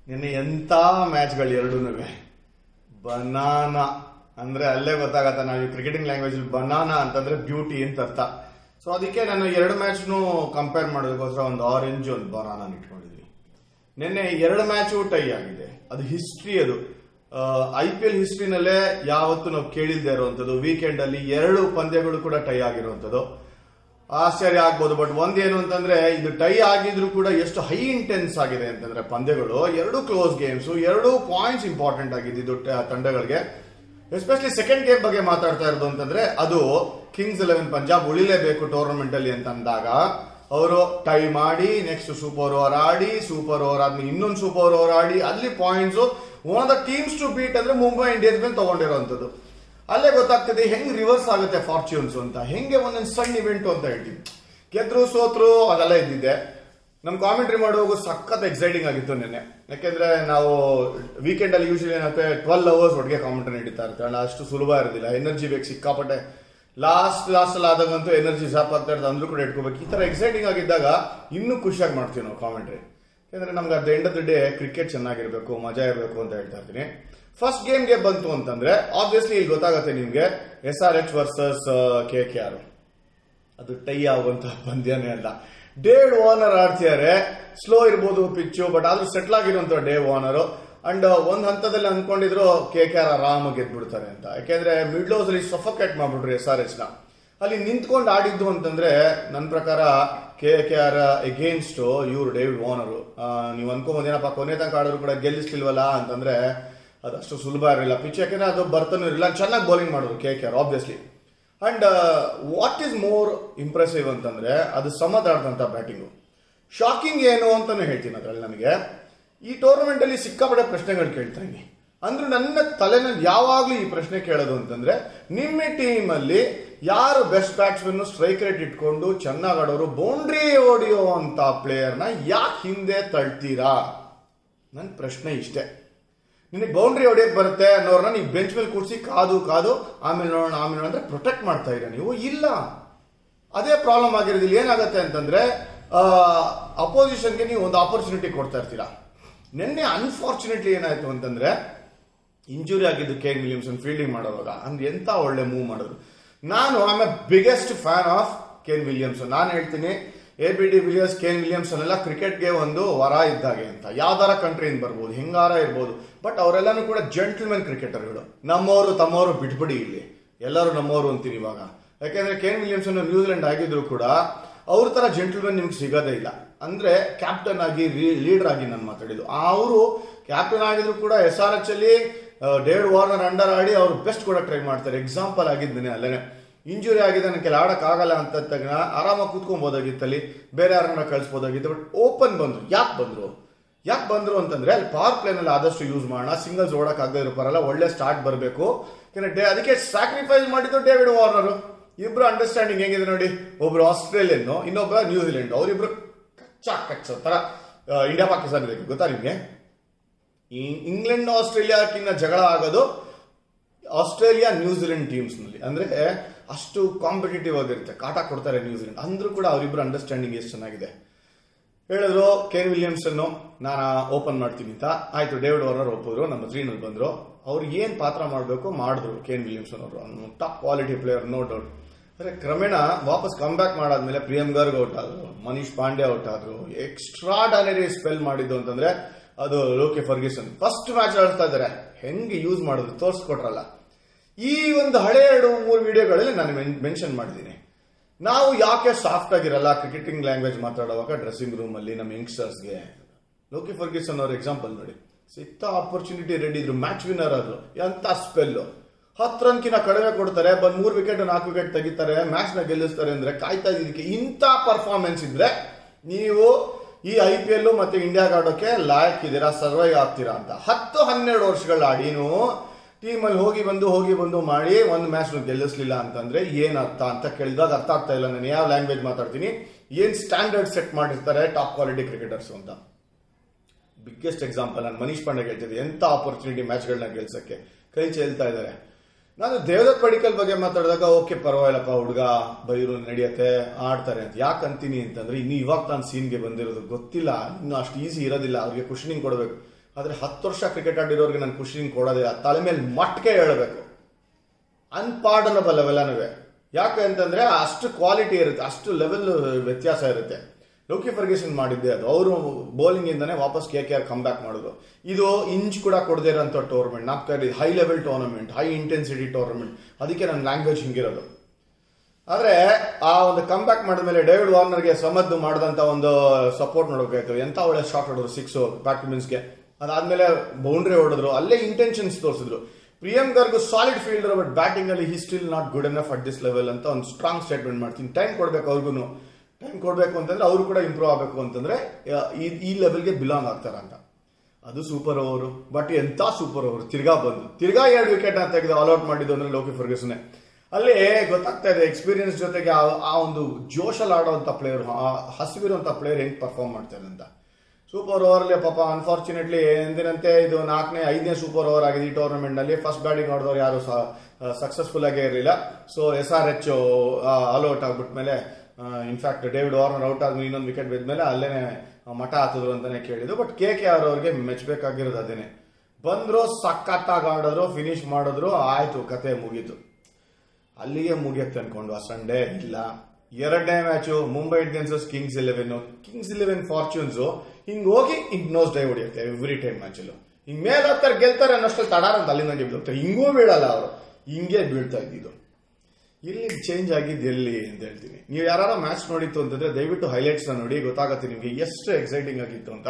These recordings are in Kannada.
ನಿನ್ನೆ ಎಂತ ಮ್ಯಾಚ್ಗಳು ಎರಡೂ ಬನಾನ ಅಂದ್ರೆ ಅಲ್ಲೇ ಗೊತ್ತಾಗತ್ತ ನಾವು ಕ್ರಿಕೆಟಿಂಗ್ ಲ್ಯಾಂಗ್ವೇಜ್ ಬನಾನ ಅಂತಂದ್ರೆ ಬ್ಯೂಟಿ ಅಂತ ಅರ್ಥ ಸೊ ಅದಕ್ಕೆ ನಾನು ಎರಡು ಮ್ಯಾಚ್ನು ಕಂಪೇರ್ ಮಾಡೋದಕ್ಕೋಸ್ಕರ ಒಂದು ಆರೆಂಜ್ ಒಂದು ಬನಾನ ಇಟ್ಕೊಂಡಿದ್ದೀನಿ ನಿನ್ನೆ ಎರಡು ಮ್ಯಾಚು ಟೈ ಆಗಿದೆ ಅದು ಹಿಸ್ಟ್ರಿ ಅದು ಐ ಪಿ ಎಲ್ ಹಿಸ್ಟ್ರಿನಲ್ಲೇ ಯಾವತ್ತು ನಾವು ಕೇಳಿಲ್ದೇ ಇರುವಂತದ್ದು ವೀಕೆಂಡ್ ಅಲ್ಲಿ ಎರಡು ಪಂದ್ಯಗಳು ಕೂಡ ಟೈ ಆಗಿರುವಂತದ್ದು ಆಶ್ಚರ್ಯ ಆಗ್ಬೋದು ಬಟ್ ಒಂದೇನು ಅಂತಂದ್ರೆ ಇದು ಟೈ ಆಗಿದ್ರು ಕೂಡ ಎಷ್ಟು ಹೈ ಇಂಟೆನ್ಸ್ ಆಗಿದೆ ಅಂತಂದ್ರೆ ಪಂದ್ಯಗಳು ಎರಡು ಕ್ಲೋಸ್ ಗೇಮ್ಸ್ ಎರಡು ಪಾಯಿಂಟ್ಸ್ ಇಂಪಾರ್ಟೆಂಟ್ ಆಗಿದ್ದು ತಂಡಗಳಿಗೆ ಎಸ್ಪೆಷಲಿ ಸೆಕೆಂಡ್ ಗೇಮ್ ಬಗ್ಗೆ ಮಾತಾಡ್ತಾ ಇರೋದು ಅಂತಂದ್ರೆ ಅದು ಕಿಂಗ್ಸ್ ಎಲೆವೆನ್ ಪಂಜಾಬ್ ಉಳಿಲೇಬೇಕು ಟೂರ್ನಮೆಂಟ್ ಅಲ್ಲಿ ಅಂತ ಅಂದಾಗ ಅವರು ಟೈ ಮಾಡಿ ನೆಕ್ಸ್ಟ್ ಸೂಪರ್ ಓವರ್ ಆಡಿ ಸೂಪರ್ ಓವರ್ ಆದ್ಮೇಲೆ ಇನ್ನೊಂದು ಸೂಪರ್ ಓವರ್ ಆಡಿ ಅಲ್ಲಿ points one of the teams to beat ಅಂದ್ರೆ ಮುಂಬೈ ಇಂಡಿಯನ್ಸ್ ಮೇಲೆ ತಗೊಂಡಿರುವಂತದ್ದು ಅಲ್ಲೇ ಗೊತ್ತಾಗ್ತದೆ ಹೆಂಗ್ ರಿವರ್ಸ್ ಆಗುತ್ತೆ ಫಾರ್ಚ್ಯೂನ್ಸ್ ಅಂತ ಹೆಂಗೆ ಒಂದೊಂದು ಸಣ್ಣ ಇವೆಂಟ್ ಅಂತ ಹೇಳ್ತೀವಿ ಗೆದ್ರು ಸೋತ್ರು ಅದೆಲ್ಲ ಇದ್ದಿದೆ ನಮ್ ಕಾಮೆಂಟ್ರಿ ಮಾಡುವಾಗ ಸಖತ್ ಎಕ್ಸೈಟಿಂಗ್ ಆಗಿತ್ತು ನಿನ್ನೆ ಯಾಕೆಂದ್ರೆ ನಾವು ವೀಕೆಂಡ್ ಅಲ್ಲಿ ಯೂಶಲಿ ಏನಂದ್ರೆ ಟ್ವೆಲ್ ಅವರ್ಸ್ ಒಟ್ಟಿಗೆ ಕಾಮೆಂಟ್ರಿ ನಡೀತಾ ಇರ್ತಾರೆ ಅಲ್ಲ ಅಷ್ಟು ಸುಲಭ ಇರೋದಿಲ್ಲ ಎನರ್ಜಿ ಬೇಕು ಸಿಕ್ಕಾಪಟ್ಟೆ ಲಾಸ್ಟ್ ಲಾಸ್ಟ್ ಅಲ್ಲಿ ಆದಾಗಂತೂ ಎನರ್ಜಿ ಸಾಪ್ ಆಗ್ತಾ ಇರ್ತದೆ ಅಂದ್ರೂ ಕೂಡ ಇಟ್ಕೋಬೇಕು ಈ ತರ ಎಕ್ಸೈಟಿಂಗ್ ಆಗಿದ್ದಾಗ ಇನ್ನೂ ಖುಷಿಯಾಗಿ ಮಾಡ್ತೀವಿ ನಾವು ಕಾಮೆಂಟ್ರಿ ಯಾಕಂದ್ರೆ ನಮ್ಗೆ at end of the day cricket ಚೆನ್ನಾಗಿರ್ಬೇಕು ಮಜಾ ಇರಬೇಕು ಅಂತ ಹೇಳ್ತಾ ಇರ್ತೀನಿ ಫಸ್ಟ್ ಗೇಮ್ಗೆ ಬಂತು ಅಂತಂದ್ರೆ ಆಬ್ವಿಯಸ್ಲಿ ಇಲ್ಲಿ ಗೊತ್ತಾಗುತ್ತೆ ನಿಮ್ಗೆ S R H versus K K R ಅದು ಟೈ ಆಗುವಂತ ಪಂದ್ಯನೇ ಅಲ್ಲ ಡೇವ್ ವಾರ್ನರ್ ಆಡ್ತಿದ್ದಾರೆ ಸ್ಲೋ ಇರ್ಬೋದು ಪಿಚ್ಚು ಬಟ್ ಆದ್ರೂ ಸೆಟ್ಲ್ ಆಗಿರುವಂತ ಡೇವ್ ವಾರ್ನರ್ ಅಂಡ್ ಒಂದ್ ಹಂತದಲ್ಲಿ ಅನ್ಕೊಂಡಿದ್ರು ಕೆ ಕೆ ಆರ್ ಆರಾಮಾಗಿ ಗೆದ್ಬಿಡ್ತಾರೆ ಅಂತ ಯಾಕೆಂದ್ರೆ ಮಿಡ್ ಓವರ್ಸ್ ಅಲ್ಲಿ ಸಫಕೇಟ್ ಮಾಡ್ಬಿಟ್ರು ಎಸ್ ಆರ್ ಎಚ್ ನ ಅಲ್ಲಿ ನಿಂತ್ಕೊಂಡು ಆಡಿದ್ದು ಅಂತಂದ್ರೆ ನನ್ನ ಪ್ರಕಾರ ಕೆ ಕೆ ಆರ್ ಎಗೇನ್ಸ್ಟ್ ಇವ್ರು ಡೇವಿಡ್ ವಾರ್ನರ್ ನೀವು ಅನ್ಕೊಂಬೋದೇನಪ್ಪ ಕೊನೆ ತನಕ ಆಡಿದ್ರು ಕೂಡ ಗೆಲ್ಲಿಸ್ಲಿಲ್ವಲ್ಲ ಅಂತಂದ್ರೆ ಅದಷ್ಟು ಸುಲಭ ಇರಲಿಲ್ಲ ಪಿಚ್ ಯಾಕೆಂದ್ರೆ ಅದು ಬರ್ತಾನೂ ಇರಲಿಲ್ಲ ಚೆನ್ನಾಗಿ ಬೌಲಿಂಗ್ ಮಾಡಿದ್ರು K K R obviously and what is more impressive ಅಂತಂದ್ರೆ ಅದು ಸಮದಾಡ್ದಂತ ಬ್ಯಾಟಿಂಗು ಶಾಕಿಂಗ್ ಏನು ಅಂತಾನು ಹೇಳ್ತೀನಿ ಅದ್ರಲ್ಲಿ ನನಗೆ ಈ ಟೂರ್ನಮೆಂಟ್ ಅಲ್ಲಿ ಸಿಕ್ಕಾಪಟ್ಟೆ ಪ್ರಶ್ನೆಗಳು ಕೇಳ್ತಾ ಇದ್ದೀನಿ ಅಂದ್ರೆ ನನ್ನ ತಲೆನಲ್ಲಿ ಯಾವಾಗ್ಲೂ ಈ ಪ್ರಶ್ನೆ ಕೇಳೋದು ಅಂತಂದ್ರೆ ನಿಮ್ಮ ಟೀಮ್ ಅಲ್ಲಿ ಯಾರು ಬೆಸ್ಟ್ ಬ್ಯಾಟ್ಸ್ಮನ್ ಸ್ಟ್ರೈಕ್ ರೇಟ್ ಇಟ್ಕೊಂಡು ಚೆನ್ನಾಗಿ ಆಡೋರು ಬೌಂಡ್ರಿ ಹೊಡೆಯೋ ಅಂತ ಪ್ಲೇಯರ್ನ ಯಾಕೆ ಹಿಂದೆ ತಳ್ತೀರಾ ನನ್ನ ಪ್ರಶ್ನೆ ಇಷ್ಟೇ ನಿನಗೆ ಬೌಂಡ್ರಿ ಹೊಡೆಯಕ್ ಬರುತ್ತೆ ಅನ್ನೋರ್ನ ನೀವು ಬೆಂಚ್ ಮೇಲೆ ಕೂರಿಸಿ ಕಾದು ಕಾದು ಆಮೇಲೆ ನೋಡೋಣ ಆಮೇಲೆ ನೋಡೋಣ ಅಂದ್ರೆ ಪ್ರೊಟೆಕ್ಟ್ ಮಾಡ್ತಾ ಇರ ನೀವು ಇಲ್ಲ ಅದೇ ಪ್ರಾಬ್ಲಮ್ ಆಗಿರೋದಿಲ್ಲ ಏನಾಗುತ್ತೆ ಅಂತಂದ್ರೆ ಅಪೋಸಿಷನ್ಗೆ ನೀವು ಒಂದು ಆಪರ್ಚುನಿಟಿ ಕೊಡ್ತಾ ಇರ್ತೀರಾ ನಿನ್ನೆ ಅನ್ಫಾರ್ಚುನೇಟ್ಲಿ ಏನಾಯ್ತು ಅಂತಂದ್ರೆ ಇಂಜುರಿ ಆಗಿದ್ದು ಕೇನ್ ವಿಲಿಯಮ್ಸನ್ ಫೀಲ್ಡಿಂಗ್ ಮಾಡೋವಾಗ ಅಂದ್ರೆ ಎಂತ ಒಳ್ಳೆ ಮೂವ್ ಮಾಡಿದ್ರು ನಾನು I a biggest fan of Kane Williamson ನಾನು ಹೇಳ್ತೀನಿ A B de Villiers Kane Williamson ಎಲ್ಲ ಕ್ರಿಕೆಟ್ಗೆ ಒಂದು ವರ ಇದ್ದಾಗೆ ಅಂತ ಯಾವ್ದಾರ ಕಂಟ್ರಿಯಿಂದ ಬರ್ಬೋದು ಹಿಂಗಾರ ಇರ್ಬೋದು ಬಟ್ ಅವರೆಲ್ಲನೂ ಕೂಡ ಜೆಂಟಲ್ಮೆನ್ ಕ್ರಿಕೆಟರ್ಗಳು ನಮ್ಮವರು ತಮ್ಮವರು ಬಿಟ್ಬಿಡಿ ಇಲ್ಲಿ ಎಲ್ಲರೂ ನಮ್ಮವರು ಅಂತೀರಿ ಇವಾಗ ಯಾಕೆಂದ್ರೆ ಕೇನ್ ವಿಲಿಯಮ್ಸನ್ ನ್ಯೂಜಿಲೆಂಡ್ ಆಗಿದ್ರು ಕೂಡ ಅವ್ರ ತರ ಜೆಂಟಲ್ಮೆನ್ ನಿಮ್ಗೆ ಸಿಗೋದೇ ಇಲ್ಲ ಅಂದ್ರೆ ಕ್ಯಾಪ್ಟನ್ ಆಗಿ ಲೀಡರ್ ಆಗಿ ನಾನು ಮಾತಾಡಿದ್ದು ಅವರು ಕ್ಯಾಪ್ಟನ್ ಆಗಿದ್ರು ಕೂಡ ಎಸ್ ಆರ್ ಎಚ್ ಅಲ್ಲಿ ಡೇವಿಡ್ ವಾರ್ನರ್ ಅಂಡರ್ ಆಡಿ ಅವರು ಬೆಸ್ಟ್ ಕೂಡ ಟ್ರೈ ಮಾಡ್ತಾರೆ ಎಕ್ಸಾಂಪಲ್ ಆಗಿದ್ದೇನೆ ಅಲ್ಲೇನೆ ಇಂಜುರಿ ಆಗಿದೆ ನನಗೆ ಆಡಕ್ ಆಗಲ್ಲ ಅಂತ ತಕ್ಷಣ ಆರಾಮಾಗಿ ಕೂತ್ಕೊಬೋದಾಗಿತ್ತಲ್ಲಿ ಬೇರೆ ಯಾರನ್ನ ಕಳಿಸ್ಬೋದಾಗಿತ್ತು ಬಟ್ ಓಪನ್ ಬಂದ್ರು ಯಾಕೆ ಬಂದ್ರು ಯಾಕೆ ಬಂದ್ರು ಅಂತಂದ್ರೆ ಅಲ್ಲಿ ಪವರ್ ಪ್ಲೇನ್ ಅಲ್ಲಿ ಆದಷ್ಟು ಯೂಸ್ ಮಾಡೋಣ ಸಿಂಗಲ್ಸ್ ಓಡಕ್ ಆಗದೆ ಇರೋ ಪರಲ್ಲ ಒಳ್ಳೆ ಸ್ಟಾರ್ಟ್ ಬರಬೇಕು ಅದಕ್ಕೆ ಸ್ಯಾಕ್ರಿಫೈಸ್ ಮಾಡಿದ್ದು ಡೇವಿಡ್ ವಾರ್ನರ್ ಇಬ್ರು ಅಂಡರ್ಸ್ಟ್ಯಾಂಡಿಂಗ್ ಹೆಂಗಿದೆ ನೋಡಿ ಒಬ್ರು ಆಸ್ಟ್ರೇಲಿಯನ್ ಇನ್ನೊಬ್ಬ ನ್ಯೂಜಿಲೆಂಡ್ ಅವರಿಬ್ರು ಕಚ್ಚಾ ಕಚ್ಚ ತರ ಇಂಡಿಯಾ ಪಾಕಿಸ್ತಾನ ಇದಕ್ಕೆ ಗೊತ್ತಾ ನಿಮ್ಗೆ ಈ ಇಂಗ್ಲೆಂಡ್ ಆಸ್ಟ್ರೇಲಿಯಾಕ್ಕಿಂತ ಜಗಳ ಆಗೋದು ಆಸ್ಟ್ರೇಲಿಯಾ ನ್ಯೂಜಿಲೆಂಡ್ ಟೀಮ್ಸ್ ನಲ್ಲಿ ಅಂದ್ರೆ ಅಷ್ಟು ಕಾಂಪಿಟೇಟಿವ್ ಆಗಿರುತ್ತೆ ಕಾಟ ಕೊಡ್ತಾರೆ ನ್ಯೂಜಿಲೆಂಡ್ ಅಂದ್ರೂ ಕೂಡ ಅವರಿಬ್ರು ಅಂಡರ್ಸ್ಟ್ಯಾಂಡಿಂಗ್ ಎಷ್ಟು ಚೆನ್ನಾಗಿದೆ ಹೇಳಿದ್ರು ಕೇನ್ ವಿಲಿಯಮ್ಸನ್ ನಾನು ಓಪನ್ ಮಾಡ್ತೀನಿ ಅಂತ ಆಯ್ತು ಡೇವಿಡ್ ವಾರ್ನರ್ ಒಪ್ಪಿದ್ರು ನಮ್ಮ ತ್ರೀನಲ್ಲಿ ಬಂದ್ರು ಅವ್ರು ಏನ್ ಪಾತ್ರ ಮಾಡಬೇಕು ಮಾಡಿದ್ರು ಕೇನ್ ವಿಲಿಯಮ್ಸನ್ ಅವರು top quality player no doubt ಅಂದ್ರೆ ಕ್ರಮೇಣ ವಾಪಸ್ ಕಮ್ ಬ್ಯಾಕ್ ಮಾಡಾದ್ಮೇಲೆ ಪ್ರಿಯಂ ಗರ್ಗ್ ಔಟ್ ಆದ್ರು ಮನೀಶ್ ಪಾಂಡೆ ಔಟ್ ಆದ್ರು ಎಕ್ಸ್ಟ್ರಾಡನರಿ ಸ್ಪೆಲ್ ಮಾಡಿದ್ದು ಅಂತಂದ್ರೆ ಅದು ಲೋಕೆ ಫರ್ಗಿಸನ್ ಫಸ್ಟ್ ಮ್ಯಾಚ್ ಆಡ್ತಾ ಇದಾರೆ ಹೆಂಗೆ ಯೂಸ್ ಮಾಡೋದು ತೋರಿಸ್ಕೊಟ್ರಲ್ಲ ಈ ಒಂದು ಹಳೆ ಎರಡು ಮೂರು ವಿಡಿಯೋಗಳಲ್ಲಿ ನಾನು ಮೆನ್ಷನ್ ಮಾಡಿದ್ದೀನಿ ನಾವು ಯಾಕೆ ಸಾಫ್ಟ್ ಆಗಿರಲ್ಲ ಕ್ರಿಕೆಟಿಂಗ್ ಲ್ಯಾಂಗ್ವೇಜ್ ಮಾತಾಡುವಾಗ ಡ್ರೆಸ್ಸಿಂಗ್ ರೂಮ್ ಅಲ್ಲಿ ನಮ್ಮ ಯಂಗ್ಸ್ಟರ್ಸ್ಗೆ ಲೋಕಿ ಫರ್ಗಿಸನ್ ಅವ್ರ ಎಕ್ಸಾಂಪಲ್ ನೋಡಿ ಸಿಕ್ತ ಆಪರ್ಚುನಿಟಿ ರೆಡಿ ಇದ್ರು ಮ್ಯಾಚ್ ವಿನ್ನರ್ ಆದ್ರು ಎಂತ ಸ್ಪೆಲ್ ಹತ್ತು ರನ್ಕಿನ ಕಡಿಮೆ ಕೊಡ್ತಾರೆ ಬಂದ್ ಮೂರ್ ವಿಕೆಟ್ ನಾಲ್ಕು ವಿಕೆಟ್ ತೆಗಿತಾರೆ ಮ್ಯಾಚ್ ನ ಗೆಲ್ಲಿಸ್ತಾರೆ ಅಂದ್ರೆ ಕಾಯ್ತಾ ಇದಕ್ಕೆ ಇಂಥ ಪರ್ಫಾರ್ಮೆನ್ಸ್ ಇದ್ರೆ ನೀವು ಈ ಐ ಪಿ ಎಲ್ ಮತ್ತೆ ಇಂಡಿಯಾಗ ಆಡೋಕೆ ಲಾಯಕ್ ಇದ್ದೀರಾ ಸರ್ವೈವ್ ಆಗ್ತೀರಾ ಅಂತ ಹತ್ತು ಹನ್ನೆರಡು ವರ್ಷಗಳ ಆಡಿನು ಟೀಮಲ್ಲಿ ಹೋಗಿ ಬಂದು ಹೋಗಿ ಬಂದು ಮಾಡಿ ಒಂದು ಮ್ಯಾಚ್ ಗೆಲ್ಲಿಸ್ಲಿಲ್ಲ ಅಂತಂದ್ರೆ ಏನ್ ಅರ್ಥ ಅಂತ ಕೇಳಿದಾಗ ಅರ್ಥ ಆಗ್ತಾ ಇಲ್ಲ ನಾನು ಯಾವ ಲ್ಯಾಂಗ್ವೇಜ್ ಮಾತಾಡ್ತೀನಿ ಏನ್ ಸ್ಟ್ಯಾಂಡರ್ಡ್ ಸೆಟ್ ಮಾಡಿರ್ತಾರೆ ಟಾಪ್ ಕ್ವಾಲಿಟಿ ಕ್ರಿಕೆಟರ್ಸ್ ಅಂತ ಬಿಗ್ಗೆಸ್ಟ್ ಎಕ್ಸಾಂಪಲ್ ನಾನು ಮನೀಶ್ ಪಾಂಡೆ ಹೇಳ್ತಿದ್ದೆ ಎಂತ ಆಪರ್ಚುನಿಟಿ ಮ್ಯಾಚ್ಗಳನ್ನ ಗೆಲ್ಸಕ್ಕೆ ಕೈ ಚೆಲ್ತಾ ಇದ್ದಾರೆ ನಾನು ದೇವದತ್ ಪಡಿಕಲ್ ಬಗ್ಗೆ ಮಾತಾಡಿದಾಗ ಓಕೆ ಪರವಾಗಿಲ್ಲಪ್ಪ ಹುಡುಗ ಬೈರು ನಡೆಯತ್ತೆ ಆಡ್ತಾರೆ ಅಂತ ಯಾಕೆ ಅಂತೀನಿ ಅಂತಂದ್ರೆ ಇನ್ನು ಇವಾಗ ನಾನು ಸೀನ್ಗೆ ಬಂದಿರೋದು ಗೊತ್ತಿಲ್ಲ ಇನ್ನು ಅಷ್ಟು ಈಸಿ ಇರೋದಿಲ್ಲ ಅವ್ರಿಗೆ ಕುಶನಿಂಗ್ ಕೊಡಬೇಕು ಆದ್ರೆ ಹತ್ತು ವರ್ಷ ಕ್ರಿಕೆಟ್ ಆಡಿರೋರಿಗೆ ನಾನು ಖುಷಿ ಕೊಡೋದಿಲ್ಲ ತಲೆ ಮೇಲೆ ಮಟ್ಕೆ ಹೇಳಬೇಕು ಅನ್ಪಾರ್ಡನಬಲ್ ಅವೆಲ್ಲನೂ ಯಾಕೆ ಅಂತಂದ್ರೆ ಅಷ್ಟು ಕ್ವಾಲಿಟಿ ಇರುತ್ತೆ ಅಷ್ಟು ಲೆವೆಲ್ ವ್ಯತ್ಯಾಸ ಇರುತ್ತೆ ಲೋಕಿ ಫರ್ಗೇಷನ್ ಮಾಡಿದ್ದೆ ಅದು ಅವರು ಬೌಲಿಂಗ್ ಇಂದಾನೆ ವಾಪಸ್ K K R come back ಮಾಡಿದ್ರು ಇದು ಇಂಚ್ ಕೂಡ ಕೊಡದೇ ಇರೋಂಥ ಟೂರ್ನಮೆಂಟ್ ನಾಪ್ ಕರೀದು high level tournament high intensity tournament ಅದಕ್ಕೆ ನನ್ನ ಲ್ಯಾಂಗ್ವೇಜ್ ಹಿಂಗಿರೋದು ಆದ್ರೆ ಆ ಒಂದು ಕಮ್ ಬ್ಯಾಕ್ ಮಾಡಿದ್ಮೇಲೆ ಡೇವಿಡ್ ವಾರ್ನರ್ಗೆ ಸಮದ್ದು ಮಾಡಿದಂತ ಒಂದು ಸಪೋರ್ಟ್ ನೋಡಬೇಕಾಯ್ತು ಎಂತ ಒಳ್ಳೆ ಶಾಟ್ ಹೊಡೆದ್ರು ಸಿಕ್ಸ್ ಬ್ಯಾಟ್ಸ್ಮನ್ಸ್ಗೆ ಅದಾದ್ಮೇಲೆ ಬೌಂಡ್ರಿ ಹೊಡೆದ್ರು ಅಲ್ಲೇ ಇಂಟೆನ್ಷನ್ಸ್ ತೋರಿಸಿದ್ರು Priyam Garg solid fielder but batting ಅಲ್ಲಿ he still not good enough at this level ಅಂತ ಒಂದು ಸ್ಟ್ರಾಂಗ್ ಸ್ಟೇಟ್ಮೆಂಟ್ ಮಾಡ್ತೀನಿ ಟೈಮ್ ಕೊಡ್ಬೇಕು ಅವ್ರಿಗೂ ಟೈಮ್ ಕೊಡ್ಬೇಕು ಅಂತಂದ್ರೆ ಅವರು ಕೂಡ ಇಂಪ್ರೂವ್ ಆಗಬೇಕು ಅಂತಂದ್ರೆ ಆ, ಈ- ಈ ಲೆವೆಲ್ಗೆ ಬಿಲಾಂಗ್ ಆಗ್ತಾರ ಅಂತ ಅದು ಸೂಪರ್ ಓವರು ಬಟ್ ಎಂತ ಸೂಪರ್ ಓವರ್ ತಿರ್ಗಾ ಬಂದು ತಿರ್ಗಾ ಎರಡು ವಿಕೆಟ್ ತೆಗೆದು ಆಲ್ಔಟ್ ಮಾಡಿದ್ದು ಅಂದ್ರೆ ಲೋಕಿ ಫರ್ಗೂಸನ್ ಅಲ್ಲಿ ಗೊತ್ತಾಗ್ತಾ ಇದೆ ಎಕ್ಸ್ಪೀರಿಯನ್ಸ್ ಜೊತೆಗೆ ಆ- ಆ ಒಂದು ಜೋಶಲ್ಲಿ ಆಡೋಂಥ ಪ್ಲೇಯರ್ ಹಸಿವಿರುವಂಥ ಪ್ಲೇಯರ್ ಹೆಂಗ್ ಪರ್ಫಾರ್ಮ್ ಮಾಡ್ತಾರೆ ಅಂತ ಸೂಪರ್ ಓವರ್ಲಿ ಪಾಪ ಅನ್ಫಾರ್ಚುನೇಟ್ಲಿ ಎಂದಿನಂತೆ ಇದು ನಾಲ್ಕನೇ ಐದನೇ ಸೂಪರ್ ಓವರ್ ಆಗಿದೆ ಈ ಟೂರ್ನಮೆಂಟ್ ನಲ್ಲಿ ಫಸ್ಟ್ ಬ್ಯಾಟಿಂಗ್ ಆಡಿದವರು ಯಾರು ಸಕ್ಸಸ್ಫುಲ್ ಆಗೇ ಇರಲಿಲ್ಲ so S R H all out ಆಗ್ಬಿಟ್ಮೇಲೆ ಇನ್ಫ್ಯಾಕ್ಟ್ ಡೇವಿಡ್ ವಾರ್ನರ್ ಔಟ್ ಆದ್ಮೇಲೆ ಇನ್ನೊಂದು ವಿಕೆಟ್ ಬಿದ್ಮೇಲೆ ಅಲ್ಲೇನೆ ಮಠ ಹತ್ತಿದ್ರು ಅಂತಾನೆ ಕೇಳಿದ್ರು ಬಟ್ ಕೆ ಕೆ ಆರ್ ಅವ್ರಿಗೆ ಮೆಚ್ಚಬೇಕಾಗಿರೋದು ಅದೇನೆ ಬಂದ್ರು ಸಖತ್ತಾಗಿ ಆಡಿದ್ರು ಫಿನಿಶ್ ಮಾಡಿದ್ರು ಆಯ್ತು ಕತೆ ಮುಗೀತು ಅಲ್ಲಿಗೆ ಮುಗಿಯುತ್ತೆ ಅನ್ಕೊಂಡು ಆ ಸಂಡೇ ಇಲ್ಲ ಎರಡನೇ match Mumbai Indians Kings Eleven Kings Eleven fortunes ಹಿಂಗ್ ಹೋಗಿ ಹಿಂಗ್ ನೋಸ್ ಡೈ ಹೊಡಿಯುತ್ತೆ ಎವ್ರಿ ಟೈಮ್ ಮ್ಯಾಚಲ್ಲೂ ಹಿಂಗ್ ಮೇಲೆ ಹತ್ತಾರೆ ಗೆಲ್ತಾರೆ ಅನ್ನೋಷ್ಟಲ್ಲಿ ತಡಾರ ಅಂತ ಅಲ್ಲಿಂದ ಬೀಳ್ತಾರೆ ಹಿಂಗೂ ಬೀಳಲ್ಲ ಅವರು ಹಿಂಗೆ ಬೀಳ್ತಾ ಇದ್ದಿದ್ದು ಇಲ್ಲಿ ಚೇಂಜ್ ಆಗಿದ್ದು ಎಲ್ಲಿ ಅಂತ ಹೇಳ್ತೀನಿ ನೀವು ಯಾರು ಮ್ಯಾಚ್ ನೋಡಿತ್ತು ಅಂತಂದ್ರೆ ದಯವಿಟ್ಟು ಹೈಲೈಟ್ಸ್ ನೋಡಿ ಗೊತ್ತಾಗತ್ತೆ ನಿಮ್ಗೆ ಎಷ್ಟು ಎಕ್ಸೈಟಿಂಗ್ ಆಗಿತ್ತು ಅಂತ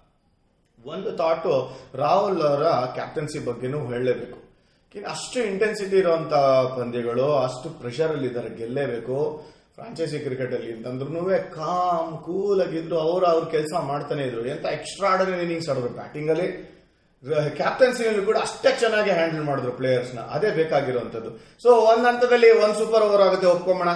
ಒಂದು ಥಾಟು ರಾಹುಲ್ ಅವರ ಕ್ಯಾಪ್ಟನ್ಸಿ ಬಗ್ಗೆನೂ ಹೇಳಲೇಬೇಕು ಅಷ್ಟು ಇಂಟೆನ್ಸಿಟಿ ಇರುವಂತ ಪಂದ್ಯಗಳು ಅಷ್ಟು ಪ್ರೆಷರ್ ಅಲ್ಲಿ ಇದ್ದಾರೆ ಗೆಲ್ಲೇಬೇಕು ಫ್ರಾಂಚೈಸಿ ಕ್ರಿಕೆಟ್ ಅಲ್ಲಿ ಅಂತಂದ್ರೂ ಕಾಮ್ ಕೂಲ್ ಆಗಿದ್ರು ಅವ್ರು ಅವ್ರ ಕೆಲಸ ಮಾಡ್ತಾನೆ ಇದ್ರು ಎಂತ ಎಕ್ಸ್ಟ್ರಾ ಆರ್ಡರ್ ಇನ್ನಿಂಗ್ಸ್ ಆಡಿದ್ರು ಬ್ಯಾಟಿಂಗ್ ಅಲ್ಲಿ ಕ್ಯಾಪ್ಟನ್ಸಿನಲ್ಲಿ ಕೂಡ ಅಷ್ಟೇ ಚೆನ್ನಾಗಿ ಹ್ಯಾಂಡಲ್ ಮಾಡಿದ್ರು ಪ್ಲೇಯರ್ಸ್ ನ ಅದೇ ಬೇಕಾಗಿರುವಂತದ್ದು ಸೊ ಒಂದ್ ಹಂತದಲ್ಲಿ ಒಂದ್ ಸೂಪರ್ ಓವರ್ ಆಗುತ್ತೆ ಒಪ್ಕೊಂಬೋಣ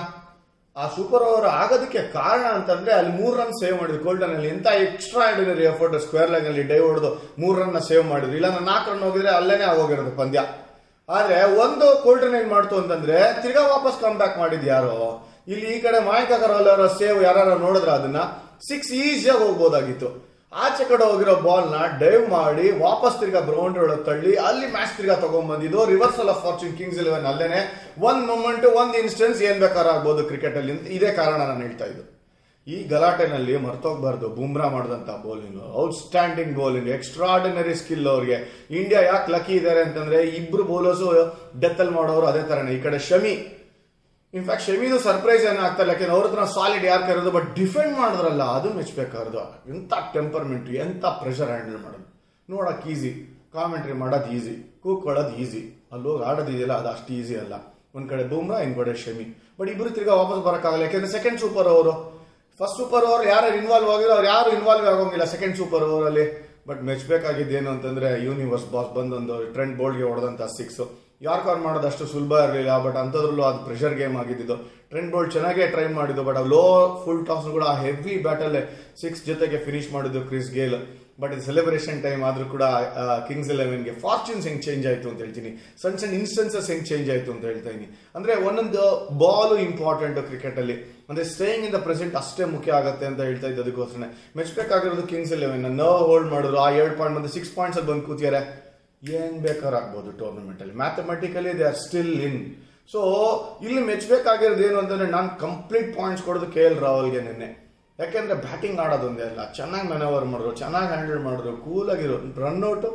ಆ ಸೂಪರ್ ಓವರ್ ಆಗೋದಕ್ಕೆ ಕಾರಣ ಅಂತಂದ್ರೆ ಅಲ್ಲಿ ಮೂರ್ ರನ್ ಸೇವ್ ಮಾಡಿದ್ರು ಕೋಲ್ಟನ್ ಅಲ್ಲಿ ಎಂತ extraordinary effort square line ಅಲ್ಲಿ ಡೈ ಹೊಡೆದು ಮೂರ್ ರನ್ ಸೇವ್ ಮಾಡಿದ್ರು ಇಲ್ಲ ನಾಲ್ಕು ರನ್ ಹೋಗಿದ್ರೆ ಅಲ್ಲೇನೆ ಆಗೋಗಿರೋದು ಪಂದ್ಯ ಆದ್ರೆ ಒಂದು ಕೋಲ್ಟನ್ ಏನ್ ಮಾಡ್ತು ಅಂತಂದ್ರೆ ತಿರ್ಗಾ ವಾಪಸ್ ಕಮ್ ಬ್ಯಾಕ್ ಮಾಡಿದ್ ಯಾರು ಇಲ್ಲಿ ಈ ಕಡೆ ಮಾಯಕ ಕರೋಲ್ ಅವರ ಸೇವ್ ಯಾರು ನೋಡಿದ್ರ ಅದನ್ನ ಸಿಕ್ಸ್ ಈಸಿಯಾಗಿ ಹೋಗ್ಬೋದಾಗಿತ್ತು ಆಚೆ ಕಡೆ ಹೋಗಿರೋ ಬಾಲ್ ನ ಡೈವ್ ಮಾಡಿ ವಾಪಸ್ ತಿರ್ಗಾ ಬೌಂಡ್ರಿ ಒಳಗೆ ತಳ್ಳಿ ಅಲ್ಲಿ ಮ್ಯಾಚ್ ತಿರ್ಗಾ ತಗೊಂಡ್ಬಂದಿದ್ದು reversal of fortune Kings Eleven ಅಲ್ಲೇನೆ ಒಂದ್ ಮೂಮೆಂಟ್ ಒಂದ್ ಇನ್ಸ್ಟೆನ್ಸ್ ಏನ್ ಬೇಕಾದ್ರೂ ಆಗ್ಬೋದು ಕ್ರಿಕೆಟ್ ಅಲ್ಲಿ ಅಂತ ಇದೇ ಕಾರಣ ನಾನು ಹೇಳ್ತಾ ಇದ್ದು ಈ ಗಲಾಟೆನಲ್ಲಿ ಮರ್ತೋಗ್ಬಾರ್ದು ಬುಮ್ರಾ ಮಾಡಿದಂತ bowling outstanding bowling extraordinary skill ಅವ್ರಿಗೆ ಇಂಡಿಯಾ ಯಾಕೆ ಲಕ್ಕಿ ಇದ್ದಾರೆ ಅಂತಂದ್ರೆ ಇಬ್ರು ಬೌಲರ್ಸು ಡೆತ್ ಅಲ್ಲಿ ಮಾಡೋರು ಅದೇ ತರನೇ ಈ ಕಡೆ ಶಮಿ ಇನ್ಫ್ಯಾಕ್ಟ್ ಶಮೀನು ಸರ್ಪ್ರೈಸ್ ಏನು ಆಗ್ತಾ ಇಲ್ಲ ಯಾಕೆಂದ್ರೆ ಅವ್ರ ಹತ್ರ ಸಾಲಿಡ್ ಯಾರು ಕರೆದು ಬಟ್ ಡಿಫೆಂಡ್ ಮಾಡಿದ್ರಲ್ಲ ಅದು ಮೆಚ್ಚಬೇಕಾರ್ದು ಎಂತ ಟೆಂಪರ್ಮೆಂಟ್ ಎಂತ ಪ್ರೆಷರ್ ಹ್ಯಾಂಡಲ್ ಮಾಡೋದು ನೋಡಕ್ ಈಸಿ ಕಾಮೆಂಟ್ರಿ ಮಾಡೋದು ಈಸಿ ಕೂತ್ಕೊಳ್ಳೋದು ಈಸಿ ಅಲ್ಲಿ ಹೋಗಿ ಆಡೋದು ಇದೆಯಲ್ಲ ಅದು ಅಷ್ಟು ಈಸಿ ಅಲ್ಲ ಒಂದ್ ಕಡೆ ಬೂಮ್ರಾ ಇನ್ ಕಡೆ ಶಮಿ ಬಟ್ ಇಬ್ರು ತಿರ್ಗಾ ವಾಪಸ್ ಬರೋಕ್ಕಾಗಲ್ಲ ಯಾಕೆಂದ್ರೆ second super over first super over ಯಾರು ಇನ್ವಾಲ್ವ್ ಆಗಿರೋ ಅವ್ರು ಯಾರು ಇನ್ವಾಲ್ವ್ ಆಗೋಂಗಿಲ್ಲ ಸೆಕೆಂಡ್ ಸೂಪರ್ ಓವರ್ ಅಲ್ಲಿ ಬಟ್ ಮೆಚ್ಚಬೇಕಾಗಿದ್ದೇನು ಅಂತಂದ್ರೆ ಯೂನಿವರ್ಸ್ ಬಾಸ್ ಬಂದೊಂದು ಟ್ರೆಂಡ್ ಬೋಲ್ಡ್ಗೆ ಹೊಡೆದಂತ ಸಿಕ್ಸ್ ಯಾರ್ಕರ್ ಮಾಡೋದು ಅಷ್ಟು ಸುಲಭ ಇರಲಿಲ್ಲ ಬಟ್ ಅಂಥದ್ರಲ್ಲೂ ಅದು ಪ್ರೆಷರ್ ಗೇಮ್ ಆಗಿದ್ದು ಟ್ರೆಂಡ್ ಬೋಲ್ಡ್ ಚೆನ್ನಾಗೇ ಟ್ರೈ ಮಾಡಿದ್ದು ಬಟ್ ಲೋ ಫುಲ್ ಟಾಸ್ ಕೂಡ ಹೆವಿ ಬ್ಯಾಟಲ್ ಸಿಕ್ಸ್ ಜೊತೆಗೆ ಫಿನಿಶ್ ಮಾಡಿದ್ದು ಕ್ರಿಸ್ ಗೇಲ್ ಬಟ್ ಇದು ಸೆಲೆಬ್ರೇಷನ್ ಟೈಮ್ ಆದ್ರೂ ಕೂಡ ಕಿಂಗ್ಸ್ ಇಲೆವೆನ್ಗೆ ಫಾರ್ಚೂನ್ಸ್ ಹೆಂಗ್ ಚೇಂಜ್ ಆಯ್ತು ಅಂತ ಹೇಳ್ತೀನಿ ಸಣ್ಣ ಸಣ್ಣ ಇನ್ಸ್ಟೆನ್ಸಸ್ ಹೆಂಗ್ ಚೇಂಜ್ ಆಯ್ತು ಅಂತ ಹೇಳ್ತಾ ಇದೀನಿ ಅಂದ್ರೆ ಒಂದೊಂದು ಬಾಲು ಇಂಪಾರ್ಟೆಂಟ್ ಕ್ರಿಕೆಟ್ ಅಲ್ಲಿ ಅಂದ್ರೆ ಸ್ಟೇಯಿಂಗ್ ಇನ್ ದ ಪ್ರೆಸೆಂಟ್ ಅಷ್ಟೇ ಮುಖ್ಯ ಆಗುತ್ತೆ ಅಂತ ಹೇಳ್ತಾ ಇದ್ದದಕ್ಕೋಸ್ಕರ ಮೆಚ್ಚಬೇಕಾಗಿರೋದು ಕಿಂಗ್ಸ್ ಇಲೆವೆನ್ ನರ್ವ್ ಹೋಲ್ಡ್ ಮಾಡಿದ್ರು ಆ ಎರಡು ಪಾಯಿಂಟ್ ಬಂದು ಸಿಕ್ಸ್ ಪಾಯಿಂಟ್ಸ್ ಅಲ್ಲಿ ಬಂದು ಕೂತಿದ್ದಾರೆ ಏನ್ ಬೇಕಾದ್ರೂ ಆಗ್ಬೋದು ಟೂರ್ನಮೆಂಟ್ ಅಲ್ಲಿ mathematically they are still in so ಇಲ್ಲಿ ಮೆಚ್ಚಬೇಕಾಗಿರೋದು ಏನು ಅಂತಂದ್ರೆ ನಾನು ಕಂಪ್ಲೀಟ್ ಪಾಯಿಂಟ್ಸ್ ಕೊಡೋದು ಕೆ ಎಲ್ ರಾಹುಲ್ಗೆ ನಿನ್ನೆ ಯಾಕೆಂದ್ರೆ ಬ್ಯಾಟಿಂಗ್ ಆಡೋದೊಂದೇ ಅಲ್ಲ ಚೆನ್ನಾಗಿ ಮೆನವರ್ ಮಾಡಿದ್ರು ಚೆನ್ನಾಗಿ ಹ್ಯಾಂಡಲ್ ಮಾಡಿದ್ರು ಕೂಲ್ ಆಗಿರೋ ರನ್ಔಟ್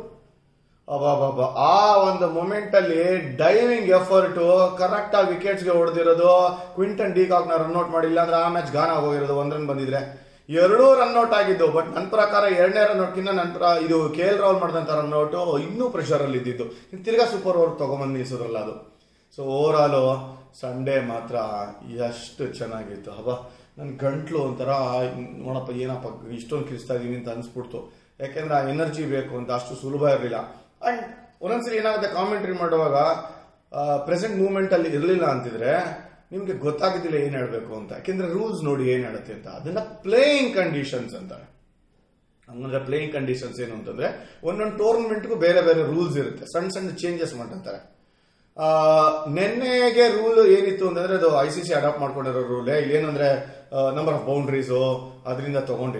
ಅಬಾಬಾಬಾ ಆ ಒಂದು ಮೊಮೆಂಟ್ ಅಲ್ಲಿ ಡೈವಿಂಗ್ ಎಫರ್ಟ್ ಕರೆಕ್ಟ್ ಆಗಿ ವಿಕೆಟ್ಸ್ ಗೆ ಹೊಡೆದಿರೋದು ಕ್ವಿಂಟನ್ ಡಿಕಾಕ್ ನ ರನ್ಔಟ್ ಮಾಡಿಲ್ಲ ಅಂದ್ರೆ ಆ ಮ್ಯಾಚ್ ಗಾನ ಹೋಗಿರೋದು ಒಂದ್ ರನ್ ಬಂದಿದ್ರೆ ಎರಡೂ ರನ್ಔಟ್ ಆಗಿದ್ದು ಬಟ್ ನನ್ನ ಪ್ರಕಾರ ಎರಡನೇ ರನ್ಔಟ್ ಕಿನ್ನ ನಂತರ ಇದು ಕೆ ಎಲ್ ರಾಹುಲ್ ಮಾಡಿದಂತ ರನ್ಔಟ್ ಇನ್ನೂ ಪ್ರೆಷರ್ ಅಲ್ಲಿ ಇದ್ದಿದ್ದು ಇನ್ನು ತಿರ್ಗಾ ಸೂಪರ್ ಓವರ್ ತಗೊಂಬಂದು ನಿಲ್ಸಿದ್ರಲ್ಲ ಅದು ಸೊ ಓವರ್ ಆಲ್ ಸಂಡೇ ಮಾತ್ರ ಎಷ್ಟು ಚೆನ್ನಾಗಿತ್ತು ಹಬ್ಬ ನನ್ನ ಗಂಟ್ಲು ಒಂಥರ ನೋಡಪ್ಪ ಏನಪ್ಪ ಇಷ್ಟೊಂದು ಕಿರಿಸ್ತಾ ಇದೀನಿ ಅಂತ ಅನ್ಸ್ಬಿಡ್ತು ಯಾಕೆಂದ್ರೆ ಆ ಎನರ್ಜಿ ಬೇಕು ಅಂತ ಅಷ್ಟು ಸುಲಭ ಇರಲಿಲ್ಲ ಅಂಡ್ ಒಂದೊಂದ್ಸಲಿ ಏನಾಗುತ್ತೆ ಕಾಮೆಂಟ್ರಿ ಮಾಡುವಾಗ ಪ್ರೆಸೆಂಟ್ ಮೂವ್ಮೆಂಟ್ ಅಲ್ಲಿ ಇರಲಿಲ್ಲ ಅಂತಿದ್ರೆ ನಿಮ್ಗೆ ಗೊತ್ತಾಗೋದಿಲ್ಲ ಏನ್ ಹೇಳ್ಬೇಕು ಅಂತ ಯಾಕೆಂದ್ರೆ ರೂಲ್ಸ್ ನೋಡಿ ಏನ್ ಹೇಳುತ್ತೆ ಅಂತ ಅದನ್ನ ಪ್ಲೇಯಿಂಗ್ ಕಂಡೀಷನ್ಸ್ ಅಂತಾರೆ ಹಂಗಂದ್ರೆ ಪ್ಲೇಯಿಂಗ್ ಕಂಡೀಷನ್ಸ್ ಏನು ಅಂತಂದ್ರೆ ಒಂದೊಂದು ಟೂರ್ನಮೆಂಟ್ಗೂ ಬೇರೆ ಬೇರೆ ರೂಲ್ಸ್ ಇರುತ್ತೆ ಸಣ್ಣ ಸಣ್ಣ ಚೇಂಜಸ್ ಮಾಡಿರ್ತಾರೆ ಆ, ನೆನ್ನೆಗೆ ರೂಲ್ ಏನಿತ್ತು ಅಂತಂದ್ರೆ ಅದು ಐ ಸಿ ಸಿ ಅಡಾಪ್ಟ್ ಮಾಡ್ಕೊಂಡಿರೋ ರೂಲ್ ಇಲ್ಲಿ ಏನಂದ್ರೆ ನಂಬರ್ ಆಫ್ ಬೌಂಡ್ರೀಸು ಅದರಿಂದ ತಗೊಂಡಿಲ್ಲ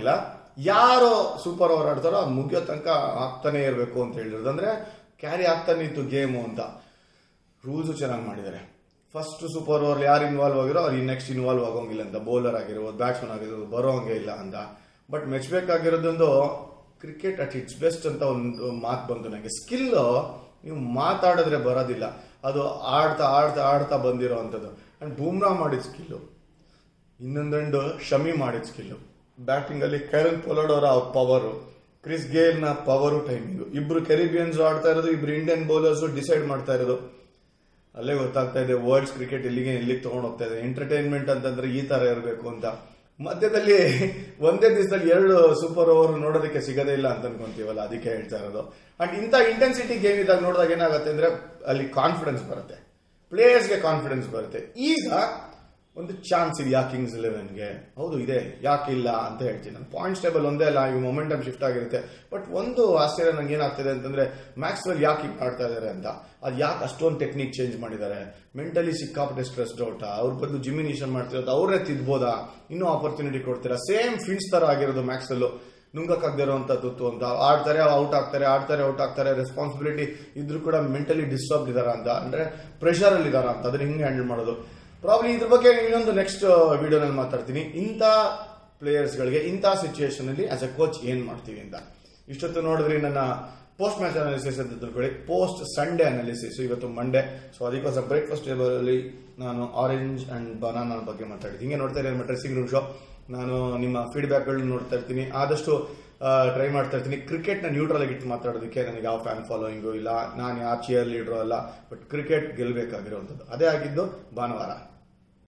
ಯಾರು ಸೂಪರ್ ಓವರ್ ಆಡ್ತಾರೋ ಅದು ಮುಗಿಯೋ ತನಕ ಆಗ್ತಾನೆ ಇರಬೇಕು ಅಂತ ಹೇಳಿರೋದು ಅಂದ್ರೆ ಕ್ಯಾರಿ ಆಗ್ತಾನೆ ಇತ್ತು ಗೇಮು ಅಂತ ರೂಲ್ಸು ಚೆನ್ನಾಗಿ ಮಾಡಿದ್ದಾರೆ ಫಸ್ಟ್ ಸೂಪರ್ ಓವರ್ ಯಾರು ಇನ್ವಾಲ್ವ್ ಆಗಿರೋ ಅವ್ರು ನೆಕ್ಸ್ಟ್ ಇನ್ವಾಲ್ವ್ ಆಗೋಂಗಿಲ್ಲ ಅಂತ ಬೌಲರ್ ಆಗಿರ್ಬೋದು ಬ್ಯಾಟ್ಸ್ಮನ್ ಆಗಿರ್ಬೋದು ಬರೋಂಗೆ ಇಲ್ಲ ಅಂತ ಬಟ್ ಮೆಚ್ಚಬೇಕಾಗಿರೋದೊಂದು ಕ್ರಿಕೆಟ್ ಅಟ್ ಇಟ್ಸ್ ಬೆಸ್ಟ್ ಅಂತ ಒಂದು ಮಾತು ಬಂತು ನನಗೆ ಸ್ಕಿಲ್ ನೀವು ಮಾತಾಡಿದ್ರೆ ಬರೋದಿಲ್ಲ ಅದು ಆಡ್ತಾ ಆಡ್ತಾ ಆಡ್ತಾ ಬಂದಿರೋ ಅಂಥದ್ದು ಅಂಡ್ ಬೂಮ್ರಾ ಮಾಡಿದ ಸ್ಕಿಲ್ಲು ಇನ್ನೊಂದೆಂಡು ಶಮಿ ಮಾಡಿದ ಸ್ಕಿಲ್ಲು ಬ್ಯಾಟಿಂಗ್ ಅಲ್ಲಿ ಕೈರನ್ ಪೊಲಾಡ್ ಅವರ ಪವರು ಕ್ರಿಸ್ ಗೇಲ್ ನ ಪವರು ಟೈಮಿಂಗ್ ಇಬ್ರು ಕೆರಿಬಿಯನ್ಸ್ ಆಡ್ತಾ ಇರೋದು ಇಬ್ರು ಇಂಡಿಯನ್ ಬೌಲರ್ಸ್ ಡಿಸೈಡ್ ಮಾಡ್ತಾ ಇರೋದು ಅಲ್ಲೇ ಗೊತ್ತಾಗ್ತಾ ಇದೆ ವರ್ಲ್ಡ್ಸ್ ಕ್ರಿಕೆಟ್ ಇಲ್ಲಿಗೆ ಎಲ್ಲಿಗೆ ತಗೊಂಡು ಹೋಗ್ತಾ ಇದೆ ಎಂಟರ್ಟೈನ್ಮೆಂಟ್ ಅಂತಂದ್ರೆ ಈ ತರ ಇರಬೇಕು ಅಂತ ಮಧ್ಯದಲ್ಲಿ ಒಂದೇ ದಿವಸದಲ್ಲಿ ಎರಡು ಸೂಪರ್ ಓವರ್ ನೋಡೋದಕ್ಕೆ ಸಿಗದೇ ಇಲ್ಲ ಅಂತ ಅನ್ಕೊಂತೀವಲ್ಲ ಅದಕ್ಕೆ ಹೇಳ್ತಾ ಇರೋದು ಅಂಡ್ ಇಂಥ ಇಂಟೆನ್ಸಿಟಿ ಗೇಮ್ ಇದ್ದಾಗ ನೋಡಿದಾಗ ಏನಾಗುತ್ತೆ ಅಂದ್ರೆ ಅಲ್ಲಿ ಕಾನ್ಫಿಡೆನ್ಸ್ ಬರುತ್ತೆ ಪ್ಲೇಯರ್ಸ್ಗೆ ಕಾನ್ಫಿಡೆನ್ಸ್ ಬರುತ್ತೆ ಈಗ ಒಂದು ಚಾನ್ಸ್ ಇದೆಯಾ ಕಿಂಗ್ಸ್ ಇಲೆವೆನ್ಗೆ ಹೌದು ಇದೆ ಯಾಕಿಲ್ಲ ಅಂತ ಹೇಳ್ತೀನಿ ನಾನು ಪಾಯಿಂಟ್ಸ್ ಟೇಬಲ್ ಒಂದೇ ಅಲ್ಲ ಈ ಮೊಮೆಂಟಮ್ ಶಿಫ್ಟ್ ಆಗಿರುತ್ತೆ ಬಟ್ ಒಂದು ಆಶ್ಚರ್ಯ ನಂಗೆ ಏನಾಗ್ತದೆ ಅಂತಂದ್ರೆ ಮ್ಯಾಕ್ಸ್ವೆಲ್ ಯಾಕೆ ಹಿಂಗ್ ಆಡ್ತಾ ಇದಾರೆ ಅಂತ ಅದು ಯಾಕೆ ಅಷ್ಟೊಂದು ಟೆಕ್ನಿಕ್ ಚೇಂಜ್ ಮಾಡಿದ್ದಾರೆ ಮೆಂಟಲಿ ಸಿಕ್ಕಾಪಟ್ಟೆ ಸ್ಟ್ರೆಸ್ ಔಟ ಅವ್ರ ಬಂದು ಜಿಮಿನೇಷನ್ ಮಾಡ್ತಿರೋದು ಅವರೇ ತಿದ್ಬೋದಾ ಇನ್ನೂ ಆಪರ್ಚುನಿಟಿ ಕೊಡ್ತೀರಾ ಸೇಮ್ ಫಿನ್ಸ್ ತರ ಆಗಿರೋದು ಮ್ಯಾಕ್ಸ್ವೆಲ್ ನುಂಗಕ್ಕಾಗದಿರೋಂಥ ತುತ್ತು ಅಂತ ಆಡ್ತಾರೆ ಔಟ್ ಆಗ್ತಾರೆ ಆಡ್ತಾರೆ ಔಟ್ ಆಗ್ತಾರೆ ರೆಸ್ಪಾನ್ಸಿಬಿಲಿಟಿ ಇದ್ರು ಕೂಡ ಮೆಂಟಲಿ ಡಿಸ್ಟರ್ಬ್ ಇದಾರ ಅಂತ ಅಂದ್ರೆ ಪ್ರೆಷರ್ ಅಲ್ಲಿ ಇದಾರ ಅಂತ ಅದನ್ನ ಹಿಂಗೆ ಹ್ಯಾಂಡಲ್ ಮಾಡೋದು ಪ್ರಾಬ್ಲಿ ಇದ್ರ ಬಗ್ಗೆ ಇನ್ನೊಂದು ನೆಕ್ಸ್ಟ್ ವಿಡಿಯೋನಲ್ಲಿ ಮಾತಾಡ್ತೀನಿ ಇಂಥ ಪ್ಲೇಯರ್ಸ್ಗಳಿಗೆ ಇಂಥ ಸಿಚುಯೇಷನ್ ಅಲ್ಲಿ ಆಸ್ ಎ ಕೋಚ್ ಏನ್ ಮಾಡ್ತೀವಿ ಅಂತ ಇಷ್ಟೊತ್ತು ನೋಡಿದ್ರಿ ನನ್ನ ಪೋಸ್ಟ್ ಮ್ಯಾಚ್ ಅನಾಲಿಸಿಸ್ ಅಂತ ತಿಳ್ಕೊಳ್ಳಿ ಪೋಸ್ಟ್ ಸಂಡೇ ಅನಾಲಿಸಿಸ್ ಇವತ್ತು ಮಂಡೇ ಸೊ ಅದಕ್ಕೋಸ್ಕರ ಬ್ರೇಕ್ಫಾಸ್ಟ್ ಟೇಬಲ್ ಅಲ್ಲಿ ನಾನು ಆರೆಂಜ್ ಅಂಡ್ ಬನಾನಾ ಬಗ್ಗೆ ಮಾತಾಡಿದ್ದೀನಿ ಹಿಂಗೆ ನೋಡ್ತಾ ಇದ್ದೀನಿ ಡ್ರೆಸ್ಸಿಂಗ್ ರೂಮ್ ಶೋ ನಾನು ನಿಮ್ಮ ಫೀಡ್ಬ್ಯಾಕ್ಗಳನ್ನ ನೋಡ್ತಾ ಇರ್ತೀನಿ ಆದಷ್ಟು ಟ್ರೈ ಮಾಡ್ತಾ ಇರ್ತೀನಿ ಕ್ರಿಕೆಟ್ನ ನ್ಯೂಟ್ರಲ್ ಆಗಿ ಇಟ್ಟು ಮಾತಾಡೋದಕ್ಕೆ ನನಗೆ ಯಾವ ಫ್ಯಾನ್ ಫಾಲೋಯಿಂಗು ಇಲ್ಲ ನಾನು ಯಾವ ಚಿಯರ್ ಲೀಡ್ರು ಅಲ್ಲ ಬಟ್ ಕ್ರಿಕೆಟ್ ಗೆಲ್ಲಬೇಕಾಗಿರುವಂಥದ್ದು ಅದೇ ಆಗಿದ್ದು ಭಾನುವಾರ